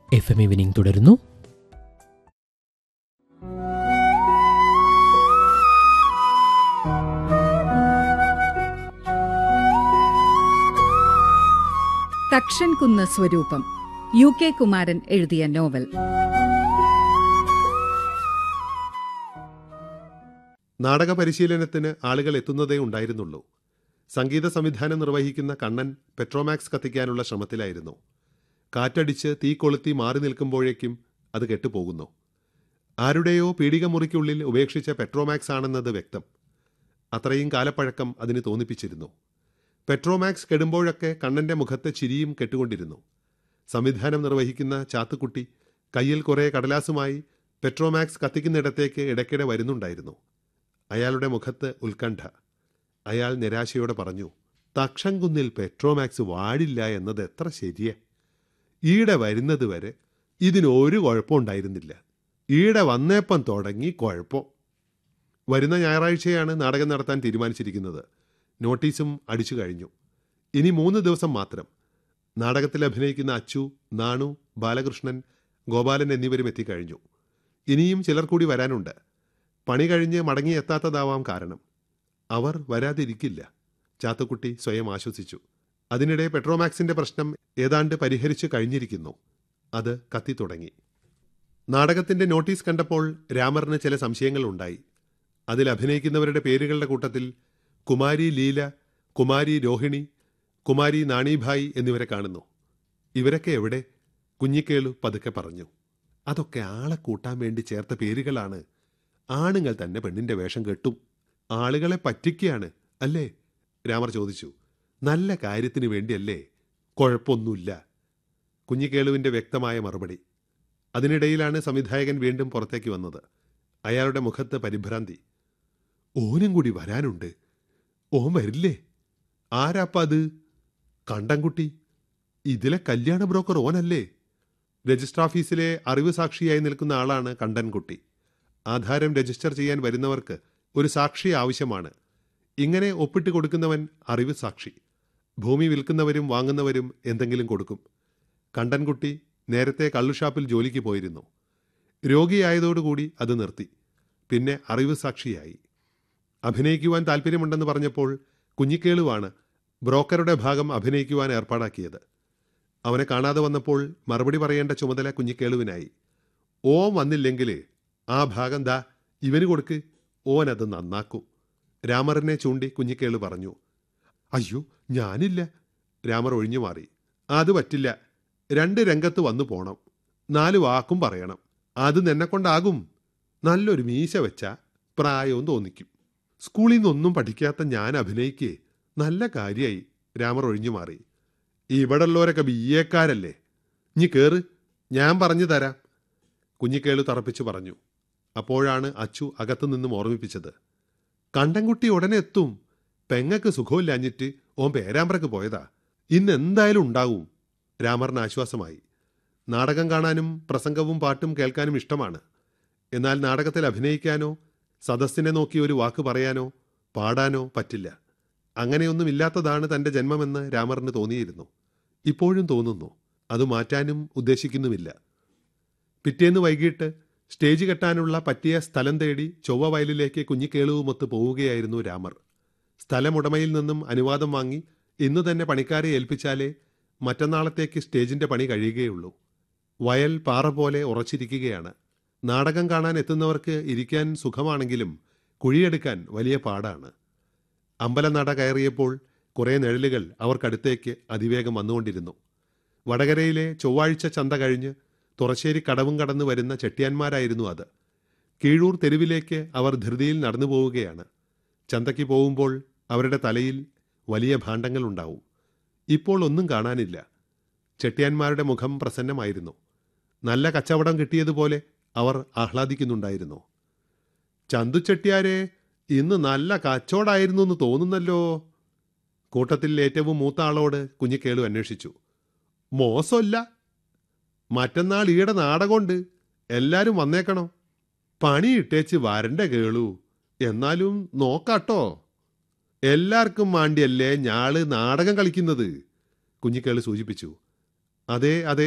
F M evening തുടരുന്നു തക്ഷൻ കുന്ന് സ്വരൂപം യു കെ കുമാരൻ എഴുതിയ നോവൽ നാടക പരിശീലനത്തിന് ആളുകൾ എത്തുന്നതേ ഉണ്ടായിരുന്നുള്ളൂ സംഗീത സംവിധാനം നിർവഹിക്കുന്ന കണ്ണൻ പെട്രോമാക്സ് കത്തിക്കാനുള്ള ശ്രമത്തിലായിരുന്നു കാറ്റടിച്ച് തീ കൊളുത്തി മാറി നിൽക്കുമ്പോഴേക്കും അത് കെട്ടുപോകുന്നു ആരുടെയോ പീഡിക മുറിക്കുള്ളിൽ ഉപേക്ഷിച്ച പെട്രോമാക്സ് ആണെന്നത് വ്യക്തം അത്രയും കാലപ്പഴക്കം അതിന് തോന്നിപ്പിച്ചിരുന്നു പെട്രോമാക്സ് കെടുമ്പോഴൊക്കെ കണ്ണന്റെ മുഖത്ത് ചിരിയും കെട്ടുകൊണ്ടിരുന്നു സംവിധാനം നിർവഹിക്കുന്ന ചാത്തുക്കുട്ടി കയ്യിൽ കുറേ കടലാസുമായി പെട്രോമാക്സ് കത്തിക്കുന്നിടത്തേക്ക് ഇടയ്ക്കിടെ വരുന്നുണ്ടായിരുന്നു അയാളുടെ മുഖത്ത് ഉത്കണ്ഠ അയാൾ നിരാശയോടെ പറഞ്ഞു തക്ഷംകുന്നിൽ പെട്രോമാക്സ് വാടില്ല എന്നത് എത്ര ശരിയെ ഈടെ വരുന്നത് വരെ ഇതിനൊരു കുഴപ്പമുണ്ടായിരുന്നില്ല ഈടെ വന്നേപ്പം തുടങ്ങി കുഴപ്പം വരുന്ന ഞായറാഴ്ചയാണ് നാടകം നടത്താൻ തീരുമാനിച്ചിരിക്കുന്നത് നോട്ടീസും അടിച്ചു കഴിഞ്ഞു ഇനി മൂന്ന് ദിവസം മാത്രം നാടകത്തിൽ അഭിനയിക്കുന്ന അച്ചു നാണു ബാലകൃഷ്ണൻ ഗോപാലൻ എന്നിവരും എത്തിക്കഴിഞ്ഞു ഇനിയും ചിലർ കൂടി വരാനുണ്ട് പണി കഴിഞ്ഞ് മടങ്ങിയെത്താത്തതാവാം കാരണം അവർ വരാതിരിക്കില്ല ചാത്തുക്കുട്ടി സ്വയം ആശ്വസിച്ചു അതിനിടെ പെട്രോമാക്സിന്റെ പ്രശ്നം ഏതാണ്ട് പരിഹരിച്ചു കഴിഞ്ഞിരിക്കുന്നു അത് കത്തിത്തുടങ്ങി നാടകത്തിന്റെ നോട്ടീസ് കണ്ടപ്പോൾ രാമറിന് ചില സംശയങ്ങൾ ഉണ്ടായി അതിൽ അഭിനയിക്കുന്നവരുടെ പേരുകളുടെ കൂട്ടത്തിൽ കുമാരി ലീല കുമാരി രോഹിണി കുമാരി നാണീഭായ് എന്നിവരെ കാണുന്നു ഇവരൊക്കെ എവിടെ കുഞ്ഞിക്കേളു പതുക്കെ പറഞ്ഞു അതൊക്കെ ആളെ കൂട്ടാൻ വേണ്ടി ചേർത്ത പേരുകളാണ് ആണുങ്ങൾ തന്നെ പെണ്ണിന്റെ വേഷം കെട്ടും ആളുകളെ പറ്റിക്കുകയാണ് അല്ലേ രാമർ ചോദിച്ചു നല്ല കാര്യത്തിന് വേണ്ടിയല്ലേ കുഴപ്പമൊന്നുമില്ല കുഞ്ഞിക്കേളുവിന്റെ വ്യക്തമായ മറുപടി അതിനിടയിലാണ് സംവിധായകൻ വീണ്ടും പുറത്തേക്ക് വന്നത് അയാളുടെ മുഖത്ത് പരിഭ്രാന്തി ഓനും കൂടി വരാനുണ്ട് ഓൻ വരില്ലേ ആരാപ്പ അത് കണ്ടൻകുട്ടി ഇതിലെ കല്യാണ ബ്രോക്കർ ഓനല്ലേ രജിസ്റ്റർ ഓഫീസിലെ അറിവ് സാക്ഷിയായി നിൽക്കുന്ന ആളാണ് കണ്ടൻകുട്ടി ആധാരം രജിസ്റ്റർ ചെയ്യാൻ വരുന്നവർക്ക് ഒരു സാക്ഷി ആവശ്യമാണ് ഇങ്ങനെ ഒപ്പിട്ട് കൊടുക്കുന്നവൻ അറിവ് സാക്ഷി ഭൂമി വിൽക്കുന്നവരും വാങ്ങുന്നവരും എന്തെങ്കിലും കൊടുക്കും കണ്ടൻകുട്ടി നേരത്തെ കള്ളുഷാപ്പിൽ ജോലിക്ക് പോയിരുന്നു രോഗിയായതോടുകൂടി അത് നിർത്തി പിന്നെ അറിവ് സാക്ഷിയായി അഭിനയിക്കുവാൻ താല്പര്യമുണ്ടെന്ന് പറഞ്ഞപ്പോൾ കുഞ്ഞിക്കേളുവാണ് ബ്രോക്കറുടെ ഭാഗം അഭിനയിക്കുവാൻ ഏർപ്പാടാക്കിയത് അവനെ കാണാതെ വന്നപ്പോൾ മറുപടി പറയേണ്ട ചുമതല കുഞ്ഞിക്കേളുവിനായി ഓൻ വന്നില്ലെങ്കിൽ ആ ഭാഗം ദാ ഇവന് കൊടുക്ക് ഓൻ അത് നന്നാക്കും രാമറിനെ ചൂണ്ടി കുഞ്ഞിക്കേളു പറഞ്ഞു അയ്യോ ഞാനില്ല രാമർ ഒഴിഞ്ഞു മാറി അത് പറ്റില്ല രണ്ട് രംഗത്ത് വന്നു പോണം നാല് വാക്കും പറയണം അത് നിന്നെ കൊണ്ടാകും നല്ലൊരു മീശ വെച്ച പ്രായവും തോന്നിക്കും സ്കൂളിൽ നിന്നൊന്നും പഠിക്കാത്ത ഞാൻ അഭിനയിക്കേ നല്ല കാര്യമായി രാമർ ഒഴിഞ്ഞു മാറി ഇവിടെ ഉള്ളവരൊക്കെ ബി എക്കാരല്ലേ ഇനി കേറ് ഞാൻ പറഞ്ഞു തരാം കുഞ്ഞിക്കേളു തറപ്പിച്ചു പറഞ്ഞു അപ്പോഴാണ് അച്ചു അകത്തു നിന്നും ഓർമ്മിപ്പിച്ചത് കണ്ടൻകുട്ടി ഉടനെ എത്തും പെങ്ങക്ക് സുഖമില്ലാഞ്ഞിട്ട് ഓൻ പേരാമ്പ്രക്ക് പോയതാ ഇന്ന് എന്തായാലും ഉണ്ടാവും രാമറിന് ആശ്വാസമായി നാടകം കാണാനും പ്രസംഗവും പാട്ടും കേൾക്കാനും ഇഷ്ടമാണ് എന്നാൽ നാടകത്തിൽ അഭിനയിക്കാനോ സദസ്സിനെ നോക്കി ഒരു വാക്ക് പറയാനോ പാടാനോ പറ്റില്ല അങ്ങനെയൊന്നും ഇല്ലാത്തതാണ് തന്റെ ജന്മമെന്ന് രാമറിന് തോന്നിയിരുന്നു ഇപ്പോഴും തോന്നുന്നു അത് മാറ്റാനും ഉദ്ദേശിക്കുന്നുമില്ല പിറ്റേന്ന് വൈകിട്ട് സ്റ്റേജ് കെട്ടാനുള്ള പറ്റിയ സ്ഥലം തേടി ചൊവ്വ വയലിലേക്ക് കുഞ്ഞിക്കേളുവുമൊത്ത് പോവുകയായിരുന്നു രാമർ സ്ഥലമുടമയിൽ നിന്നും അനുവാദം വാങ്ങി ഇന്നു തന്നെ പണിക്കാരെ ഏൽപ്പിച്ചാലേ മറ്റന്നാളത്തേക്ക് സ്റ്റേജിന്റെ പണി കഴിയുകയുള്ളൂ വയൽ പാറ പോലെ ഉറച്ചിരിക്കുകയാണ് നാടകം കാണാൻ എത്തുന്നവർക്ക് ഇരിക്കാൻ സുഖമാണെങ്കിലും കുഴിയെടുക്കാൻ വലിയ പാടാണ് അമ്പലനട കയറിയപ്പോൾ കുറേ നിഴലുകൾ അവർക്കടുത്തേക്ക് അതിവേഗം വന്നുകൊണ്ടിരുന്നു വടകരയിലെ ചൊവ്വാഴ്ച ചന്ത കഴിഞ്ഞ് തുറശ്ശേരി കടവും കടന്നു വരുന്ന ചെട്ടിയാന്മാരായിരുന്നു അത് കീഴൂർ തെരുവിലേക്ക് അവർ ധൃതിയിൽ നടന്നു പോവുകയാണ് ചന്തയ്ക്ക് പോകുമ്പോൾ അവരുടെ തലയിൽ വലിയ ഭാണ്ഡങ്ങളുണ്ടാവും ഇപ്പോൾ ഒന്നും കാണാനില്ല ചെട്ടിയാന്മാരുടെ മുഖം പ്രസന്നമായിരുന്നു നല്ല കച്ചവടം കിട്ടിയതുപോലെ അവർ ആഹ്ലാദിക്കുന്നുണ്ടായിരുന്നു ചന്തു ചെട്ടിയാരെ ഇന്ന് നല്ല കച്ചവടമായിരുന്നു എന്ന് തോന്നുന്നല്ലോ കൂട്ടത്തിൽ ഏറ്റവും മൂത്ത ആളോട് കുഞ്ഞിക്കേളു അന്വേഷിച്ചു മോശമല്ല മറ്റന്നാൾ ഈടെ നാടകമുണ്ട് എല്ലാരും വന്നേക്കണം പണി ഇട്ടേച്ച് വരണ്ട കേളു എന്നാലും നോക്കാട്ടോ എല്ലാവർക്കും വേണ്ടിയല്ലേ ഞാള് നാടകം കളിക്കുന്നത് കുഞ്ഞിക്കേള് സൂചിപ്പിച്ചു അതെ അതെ